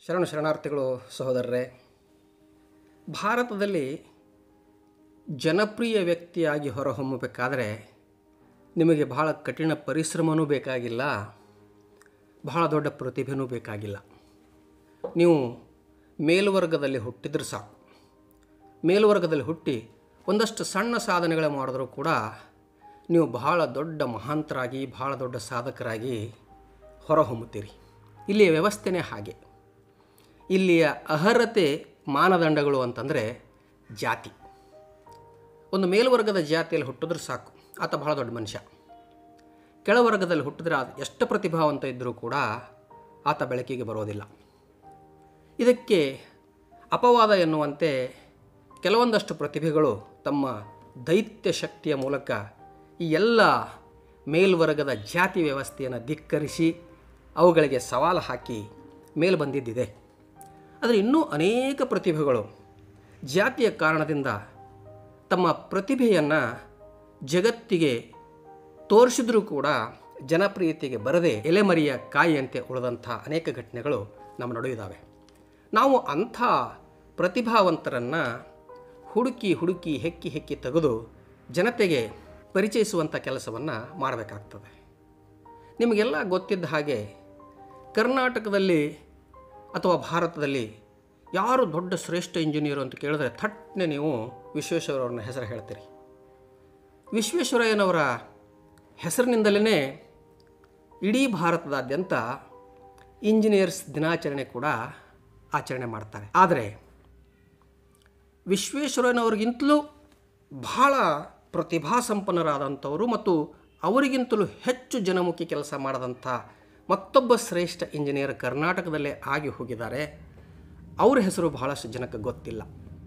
ಶರಣ ಶರಣಾರ್ಥಿಗಳು ಸಹೋದರರೇ ಭಾರತದಲ್ಲಿ ಜನಪ್ರಿಯ ವ್ಯಕ್ತಿಯಾಗಿ ಹೊರಹೊಮ್ಮಬೇಕಾದರೆ ನಿಮಗೆ ಬಹಳ ಕಠಿಣ ಪರಿಶ್ರಮವೂ ಬೇಕಾಗಿಲ್ಲ ಬಹಳ ದೊಡ್ಡ ಪ್ರತಿಭೆನೂ ಬೇಕಾಗಿಲ್ಲ ನೀವು ಮೇಲ್ವರ್ಗದಲ್ಲಿ ಹುಟ್ಟಿದ್ರೆ ಸಾಕು ಮೇಲ್ವರ್ಗದಲ್ಲಿ ಹುಟ್ಟಿ ಒಂದಷ್ಟು ಸಣ್ಣ ಸಾಧನೆಗಳು ಮಾಡಿದ್ರೂ ಕೂಡ ನೀವು ಬಹಳ ದೊಡ್ಡ ಮಹಾಂತರಾಗಿ ಬಹಳ ದೊಡ್ಡ ಸಾಧಕರಾಗಿ ಹೊರಹೊಮ್ಮುತ್ತೀರಿ ಇಲ್ಲಿಯ ವ್ಯವಸ್ಥೆನೇ ಹಾಗೆ ಇಲ್ಲಿಯ ಅರ್ಹತೆ ಮಾನದಂಡಗಳು ಅಂತಂದರೆ ಜಾತಿ ಒಂದು ಮೇಲ್ವರ್ಗದ ಜಾತಿಯಲ್ಲಿ ಹುಟ್ಟಿದ್ರೆ ಸಾಕು ಆತ ಬಹಳ ದೊಡ್ಡ ಮನುಷ್ಯ ಕೆಳವರ್ಗದಲ್ಲಿ ಹುಟ್ಟಿದ್ರೆ ಆತ ಎಷ್ಟು ಪ್ರತಿಭಾವಂತ ಇದ್ದರೂ ಕೂಡ ಆತ ಬೆಳಕಿಗೆ ಬರೋದಿಲ್ಲ ಇದಕ್ಕೆ ಅಪವಾದ ಎನ್ನುವಂತೆ ಕೆಲವೊಂದಷ್ಟು ಪ್ರತಿಭೆಗಳು ತಮ್ಮ ದೈತ್ಯ ಶಕ್ತಿಯ ಮೂಲಕ ಈ ಎಲ್ಲ ಮೇಲ್ವರ್ಗದ ಜಾತಿ ವ್ಯವಸ್ಥೆಯನ್ನು ಧಿಕ್ಕರಿಸಿ ಅವುಗಳಿಗೆ ಸವಾಲು ಹಾಕಿ ಮೇಲ್ ಬಂದಿದ್ದಿದೆ ಆದರೆ ಇನ್ನೂ ಅನೇಕ ಪ್ರತಿಭೆಗಳು ಜಾತಿಯ ಕಾರಣದಿಂದ ತಮ್ಮ ಪ್ರತಿಭೆಯನ್ನು ಜಗತ್ತಿಗೆ ತೋರಿಸಿದ್ರೂ ಕೂಡ ಜನಪ್ರಿಯತೆಗೆ ಬರದೆ ಎಲೆಮರಿಯ ಕಾಯಿಯಂತೆ ಉಳಿದಂಥ ಅನೇಕ ಘಟನೆಗಳು ನಮ್ಮ ನಡುವಿದ್ದಾವೆ ನಾವು ಅಂಥ ಪ್ರತಿಭಾವಂತರನ್ನು ಹುಡುಕಿ ಹುಡುಕಿ ಹೆಕ್ಕಿ ಹೆಕ್ಕಿ ತೆಗೆದು ಜನತೆಗೆ ಪರಿಚಯಿಸುವಂಥ ಕೆಲಸವನ್ನು ಮಾಡಬೇಕಾಗ್ತದೆ ನಿಮಗೆಲ್ಲ ಗೊತ್ತಿದ್ದ ಹಾಗೆ ಕರ್ನಾಟಕದಲ್ಲಿ ಅಥವಾ ಭಾರತದಲ್ಲಿ ಯಾರು ದೊಡ್ಡ ಶ್ರೇಷ್ಠ ಇಂಜಿನಿಯರು ಅಂತ ಕೇಳಿದ್ರೆ ಥಟ್ನೆ ನೀವು ವಿಶ್ವೇಶ್ವರವ್ರನ್ನ ಹೆಸರು ಹೇಳ್ತೀರಿ ವಿಶ್ವೇಶ್ವರಯ್ಯನವರ ಹೆಸರಿನಿಂದಲೇ ಇಡೀ ಭಾರತದಾದ್ಯಂತ ಇಂಜಿನಿಯರ್ಸ್ ದಿನಾಚರಣೆ ಕೂಡ ಆಚರಣೆ ಮಾಡ್ತಾರೆ ಆದರೆ ವಿಶ್ವೇಶ್ವರಯ್ಯನವ್ರಿಗಿಂತಲೂ ಬಹಳ ಪ್ರತಿಭಾಸಂಪನ್ನರಾದಂಥವರು ಮತ್ತು ಅವರಿಗಿಂತಲೂ ಹೆಚ್ಚು ಜನಮುಖಿ ಕೆಲಸ ಮಾಡದಂಥ ಮತ್ತೊಬ್ಬ ಶ್ರೇಷ್ಠ ಇಂಜಿನಿಯರ್ ಕರ್ನಾಟಕದಲ್ಲೇ ಆಗಿ ಹೋಗಿದ್ದಾರೆ ಅವ್ರ ಹೆಸರು ಬಹಳಷ್ಟು ಜನಕ್ಕೆ ಗೊತ್ತಿಲ್ಲ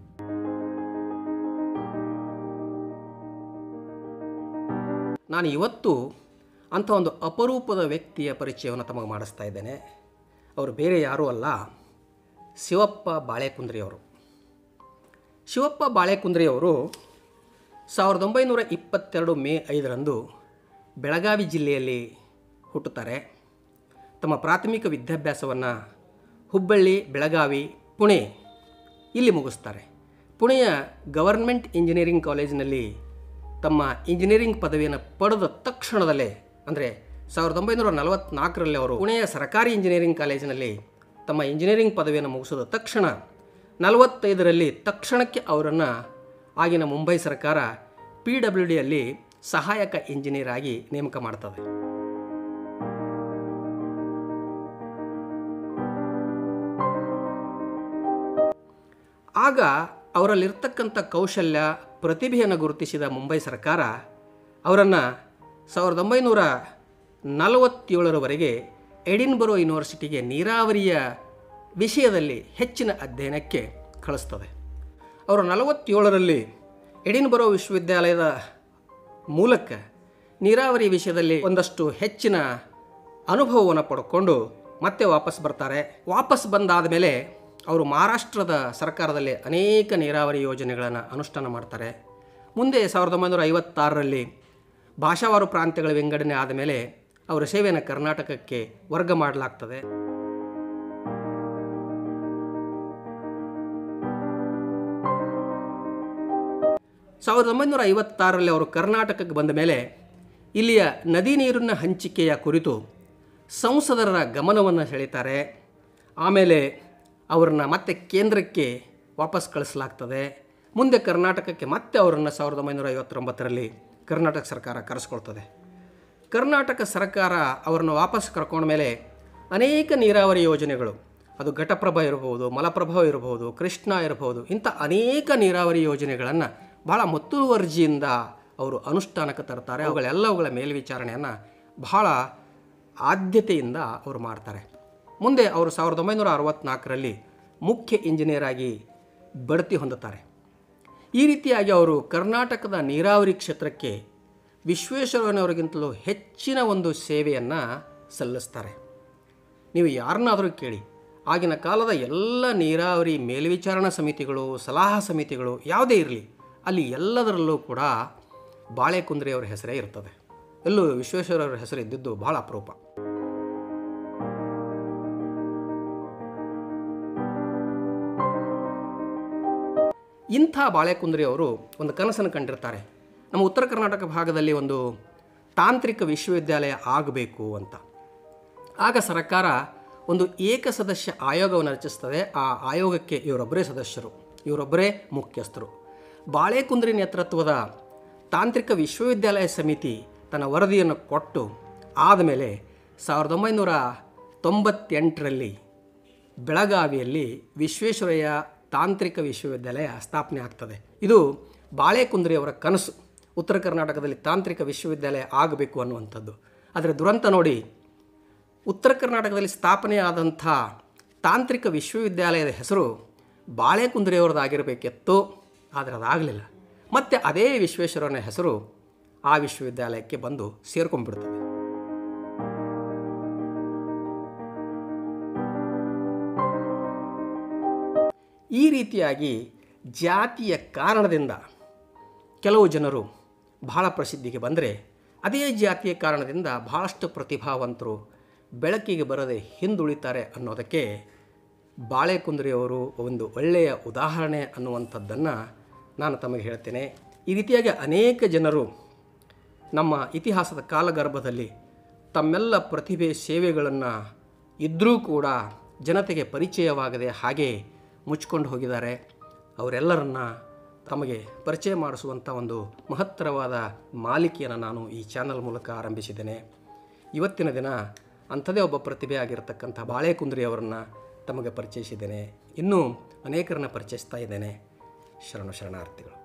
ನಾನು ಇವತ್ತು ಅಂಥ ಒಂದು ಅಪರೂಪದ ವ್ಯಕ್ತಿಯ ಪರಿಚಯವನ್ನು ತಮಗೆ ಮಾಡಿಸ್ತಾ ಇದ್ದೇನೆ ಅವರು ಬೇರೆ ಯಾರೂ ಅಲ್ಲ ಶಿವಪ್ಪ ಬಾಳೆಕುಂದ್ರಿಯವರು ಶಿವಪ್ಪ ಬಾಳೆಕುಂದ್ರಿಯವರು ಸಾವಿರದ ಒಂಬೈನೂರ ಇಪ್ಪತ್ತೆರಡು ಮೇ ಐದರಂದು ಬೆಳಗಾವಿ ಜಿಲ್ಲೆಯಲ್ಲಿ ಹುಟ್ಟುತ್ತಾರೆ ತಮ್ಮ ಪ್ರಾಥಮಿಕ ವಿದ್ಯಾಭ್ಯಾಸವನ್ನು ಹುಬ್ಬಳ್ಳಿ ಬೆಳಗಾವಿ ಪುಣೆ ಇಲ್ಲಿ ಮುಗಿಸ್ತಾರೆ ಪುಣೆಯ ಗವರ್ಮೆಂಟ್ ಇಂಜಿನಿಯರಿಂಗ್ ಕಾಲೇಜಿನಲ್ಲಿ ತಮ್ಮ ಇಂಜಿನಿಯರಿಂಗ್ ಪದವಿಯನ್ನು ಪಡೆದ ತಕ್ಷಣದಲ್ಲೇ ಅಂದರೆ ಸಾವಿರದ ಒಂಬೈನೂರ ನಲವತ್ತ್ನಾಲ್ಕರಲ್ಲಿ ಅವರು ಪುಣೆಯ ಸರ್ಕಾರಿ ಇಂಜಿನಿಯರಿಂಗ್ ಕಾಲೇಜಿನಲ್ಲಿ ತಮ್ಮ ಇಂಜಿನಿಯರಿಂಗ್ ಪದವಿಯನ್ನು ಮುಗಿಸಿದ ತಕ್ಷಣ ನಲವತ್ತೈದರಲ್ಲಿ ತಕ್ಷಣಕ್ಕೆ ಅವರನ್ನು ಆಗಿನ ಮುಂಬೈ ಸರ್ಕಾರ ಪಿ ಡಬ್ಲ್ಯೂ ಡಿಯಲ್ಲಿ ಸಹಾಯಕ ಇಂಜಿನಿಯರ್ ಆಗಿ ನೇಮಕ ಮಾಡ್ತದೆ ಆಗ ಅವರಲ್ಲಿರ್ತಕ್ಕಂಥ ಕೌಶಲ್ಯ ಪ್ರತಿಭೆಯನ್ನು ಗುರುತಿಸಿದ ಮುಂಬೈ ಸರ್ಕಾರ ಅವರನ್ನು ಸಾವಿರದ ಒಂಬೈನೂರ ನಲವತ್ತೇಳರವರೆಗೆ ಎಡಿನ್ಬರೋ ಯೂನಿವರ್ಸಿಟಿಗೆ ನೀರಾವರಿಯ ವಿಷಯದಲ್ಲಿ ಹೆಚ್ಚಿನ ಅಧ್ಯಯನಕ್ಕೆ ಕಳಿಸ್ತದೆ ಅವರು ನಲವತ್ತೇಳರಲ್ಲಿ ಎಡಿನ್ಬರೋ ವಿಶ್ವವಿದ್ಯಾಲಯದ ಮೂಲಕ ನೀರಾವರಿ ವಿಷಯದಲ್ಲಿ ಒಂದಷ್ಟು ಹೆಚ್ಚಿನ ಅನುಭವವನ್ನು ಪಡ್ಕೊಂಡು ಮತ್ತೆ ವಾಪಸ್ ಬರ್ತಾರೆ ವಾಪಸ್ ಬಂದಾದ ಮೇಲೆ ಅವರು ಮಹಾರಾಷ್ಟ್ರದ ಸರ್ಕಾರದಲ್ಲಿ ಅನೇಕ ನೀರಾವರಿ ಯೋಜನೆಗಳನ್ನು ಅನುಷ್ಠಾನ ಮಾಡ್ತಾರೆ ಮುಂದೆ ಸಾವಿರದ ಒಂಬೈನೂರ ಐವತ್ತಾರರಲ್ಲಿ ಭಾಷಾವಾರು ಪ್ರಾಂತ್ಯಗಳ ವಿಂಗಡಣೆ ಆದಮೇಲೆ ಅವರ ಸೇವೆಯನ್ನು ಕರ್ನಾಟಕಕ್ಕೆ ವರ್ಗ ಮಾಡಲಾಗ್ತದೆ ಸಾವಿರದ ಒಂಬೈನೂರ ಐವತ್ತಾರರಲ್ಲಿ ಅವರು ಕರ್ನಾಟಕಕ್ಕೆ ಬಂದ ಮೇಲೆ ಇಲ್ಲಿಯ ನದಿ ನೀರಿನ ಹಂಚಿಕೆಯ ಕುರಿತು ಸಂಸದರ ಗಮನವನ್ನು ಸೆಳೀತಾರೆ ಆಮೇಲೆ ಅವರನ್ನು ಮತ್ತೆ ಕೇಂದ್ರಕ್ಕೆ ವಾಪಸ್ ಕಳಿಸಲಾಗ್ತದೆ ಮುಂದೆ ಕರ್ನಾಟಕಕ್ಕೆ ಮತ್ತೆ ಅವರನ್ನು ಸಾವಿರದ ಒಂಬೈನೂರ ಐವತ್ತೊಂಬತ್ತರಲ್ಲಿ ಕರ್ನಾಟಕ ಸರ್ಕಾರ ಕರೆಸ್ಕೊಳ್ತದೆ ಕರ್ನಾಟಕ ಸರ್ಕಾರ ಅವರನ್ನು ವಾಪಸ್ ಕರ್ಕೊಂಡ ಮೇಲೆ ಅನೇಕ ನೀರಾವರಿ ಯೋಜನೆಗಳು ಅದು ಘಟಪ್ರಭಾ ಇರಬಹುದು ಮಲಪ್ರಭಾ ಇರಬಹುದು ಕೃಷ್ಣ ಇರಬಹುದು ಇಂಥ ಅನೇಕ ನೀರಾವರಿ ಯೋಜನೆಗಳನ್ನು ಬಹಳ ಮುತುವರ್ಜಿಯಿಂದ ಅವರು ಅನುಷ್ಠಾನಕ್ಕೆ ತರ್ತಾರೆ ಅವುಗಳೆಲ್ಲವುಗಳ ಮೇಲ್ವಿಚಾರಣೆಯನ್ನು ಬಹಳ ಆದ್ಯತೆಯಿಂದ ಅವರು ಮಾಡ್ತಾರೆ ಮುಂದೆ ಅವರು ಸಾವಿರದ ಒಂಬೈನೂರ ಅರವತ್ತ್ನಾಲ್ಕರಲ್ಲಿ ಮುಖ್ಯ ಇಂಜಿನಿಯರ್ ಆಗಿ ಬಡ್ತಿ ಹೊಂದುತ್ತಾರೆ ಈ ರೀತಿಯಾಗಿ ಅವರು ಕರ್ನಾಟಕದ ನೀರಾವರಿ ಕ್ಷೇತ್ರಕ್ಕೆ ವಿಶ್ವೇಶ್ವರಯ್ಯನವರಿಗಿಂತಲೂ ಹೆಚ್ಚಿನ ಒಂದು ಸೇವೆಯನ್ನು ಸಲ್ಲಿಸ್ತಾರೆ ನೀವು ಯಾರನ್ನಾದರೂ ಕೇಳಿ ಆಗಿನ ಕಾಲದ ಎಲ್ಲ ನೀರಾವರಿ ಮೇಲ್ವಿಚಾರಣಾ ಸಮಿತಿಗಳು ಸಲಹಾ ಸಮಿತಿಗಳು ಯಾವುದೇ ಇರಲಿ ಅಲ್ಲಿ ಎಲ್ಲದರಲ್ಲೂ ಕೂಡ ಬಾಳೆಕುಂದ್ರಿಯವರ ಹೆಸರೇ ಇರ್ತದೆ ಎಲ್ಲೂ ವಿಶ್ವೇಶ್ವರಯ್ಯರ ಹೆಸರು ಇದ್ದಿದ್ದು ಬಹಳ ಅಪರೂಪ ಇಂಥ ಬಾಳೆಕುಂದ್ರಿ ಅವರು ಒಂದು ಕನಸನ್ನು ಕಂಡಿರ್ತಾರೆ ನಮ್ಮ ಉತ್ತರ ಕರ್ನಾಟಕ ಭಾಗದಲ್ಲಿ ಒಂದು ತಾಂತ್ರಿಕ ವಿಶ್ವವಿದ್ಯಾಲಯ ಆಗಬೇಕು ಅಂತ ಆಗ ಸರ್ಕಾರ ಒಂದು ಏಕಸದಸ್ಯ ಆಯೋಗವನ್ನು ರಚಿಸ್ತದೆ ಆ ಆಯೋಗಕ್ಕೆ ಇವರೊಬ್ಬರೇ ಸದಸ್ಯರು ಇವರೊಬ್ಬರೇ ಮುಖ್ಯಸ್ಥರು ಬಾಳೆಕುಂದ್ರಿ ನೇತೃತ್ವದ ತಾಂತ್ರಿಕ ವಿಶ್ವವಿದ್ಯಾಲಯ ಸಮಿತಿ ತನ್ನ ವರದಿಯನ್ನು ಕೊಟ್ಟು ಆದಮೇಲೆ ಸಾವಿರದ ಒಂಬೈನೂರ ತೊಂಬತ್ತೆಂಟರಲ್ಲಿ ಬೆಳಗಾವಿಯಲ್ಲಿ ವಿಶ್ವೇಶ್ವರಯ್ಯ ತಾಂತ್ರಿಕ ವಿಶ್ವವಿದ್ಯಾಲಯ ಸ್ಥಾಪನೆ ಆಗ್ತದೆ ಇದು ಬಾಳೆಕುಂದ್ರಿಯವರ ಕನಸು ಉತ್ತರ ಕರ್ನಾಟಕದಲ್ಲಿ ತಾಂತ್ರಿಕ ವಿಶ್ವವಿದ್ಯಾಲಯ ಆಗಬೇಕು ಅನ್ನುವಂಥದ್ದು ಆದರೆ ದುರಂತ ನೋಡಿ ಉತ್ತರ ಕರ್ನಾಟಕದಲ್ಲಿ ಸ್ಥಾಪನೆಯಾದಂಥ ತಾಂತ್ರಿಕ ವಿಶ್ವವಿದ್ಯಾಲಯದ ಹೆಸರು ಬಾಳೆಕುಂದ್ರಿಯವರದಾಗಿರಬೇಕಿತ್ತು ಆದರೆ ಅದಾಗಲಿಲ್ಲ ಮತ್ತು ಅದೇ ವಿಶ್ವೇಶ್ವರನ ಹೆಸರು ಆ ವಿಶ್ವವಿದ್ಯಾಲಯಕ್ಕೆ ಬಂದು ಸೇರ್ಕೊಂಡ್ಬಿಡ್ತದೆ ಈ ರೀತಿಯಾಗಿ ಜಾತಿಯ ಕಾರಣದಿಂದ ಕೆಲವು ಜನರು ಬಹಳ ಪ್ರಸಿದ್ಧಿಗೆ ಬಂದರೆ ಅದೇ ಜಾತಿಯ ಕಾರಣದಿಂದ ಬಹಳಷ್ಟು ಪ್ರತಿಭಾವಂತರು ಬೆಳಕಿಗೆ ಬರದೆ ಹಿಂದುಳಿತಾರೆ ಅನ್ನೋದಕ್ಕೆ ಬಾಳೆಕುಂದ್ರಿಯವರು ಒಂದು ಒಳ್ಳೆಯ ಉದಾಹರಣೆ ಅನ್ನುವಂಥದ್ದನ್ನು ನಾನು ತಮಗೆ ಹೇಳ್ತೇನೆ ಈ ರೀತಿಯಾಗಿ ಅನೇಕ ಜನರು ನಮ್ಮ ಇತಿಹಾಸದ ಕಾಲಗರ್ಭದಲ್ಲಿ ತಮ್ಮೆಲ್ಲ ಪ್ರತಿಭೆ ಸೇವೆಗಳನ್ನು ಇದ್ದರೂ ಕೂಡ ಜನತೆಗೆ ಪರಿಚಯವಾಗದೆ ಹಾಗೆ ಮುಚ್ಕೊಂಡು ಹೋಗಿದ್ದಾರೆ ಅವರೆಲ್ಲರನ್ನ ತಮಗೆ ಪರಿಚಯ ಮಾಡಿಸುವಂಥ ಒಂದು ಮಹತ್ತರವಾದ ಮಾಲಿಕೆಯನ್ನು ನಾನು ಈ ಚಾನಲ್ ಮೂಲಕ ಆರಂಭಿಸಿದ್ದೇನೆ ಇವತ್ತಿನ ದಿನ ಅಂಥದೇ ಒಬ್ಬ ಪ್ರತಿಭೆ ಆಗಿರತಕ್ಕಂಥ ಬಾಳೆಕುಂದ್ರಿ ಅವರನ್ನು ತಮಗೆ ಪರಿಚಯಿಸಿದ್ದೇನೆ ಇನ್ನೂ ಅನೇಕರನ್ನ ಪರಿಚಯಿಸ್ತಾ ಇದ್ದೇನೆ ಶರಣು ಶರಣಾರ್ಥಿಗಳು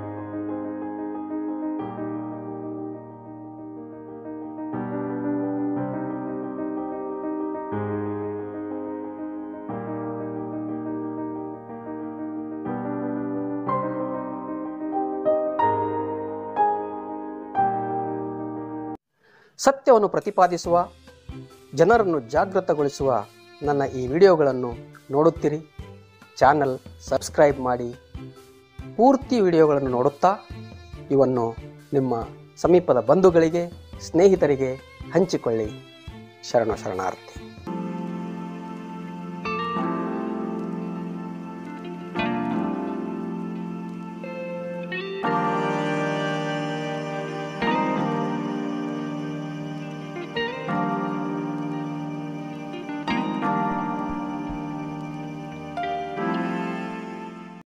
ಸತ್ಯವನ್ನು ಪ್ರತಿಪಾದಿಸುವ ಜನರನ್ನು ಜಾಗೃತಗೊಳಿಸುವ ನನ್ನ ಈ ವಿಡಿಯೋಗಳನ್ನು ನೋಡುತ್ತೀರಿ ಚಾನಲ್ ಸಬ್ಸ್ಕ್ರೈಬ್ ಮಾಡಿ ಪೂರ್ತಿ ವಿಡಿಯೋಗಳನ್ನು ನೋಡುತ್ತಾ ಇವನ್ನು ನಿಮ್ಮ ಸಮೀಪದ ಬಂಧುಗಳಿಗೆ ಸ್ನೇಹಿತರಿಗೆ ಹಂಚಿಕೊಳ್ಳಿ ಶರಣ ಶರಣಾರ್ಥಿ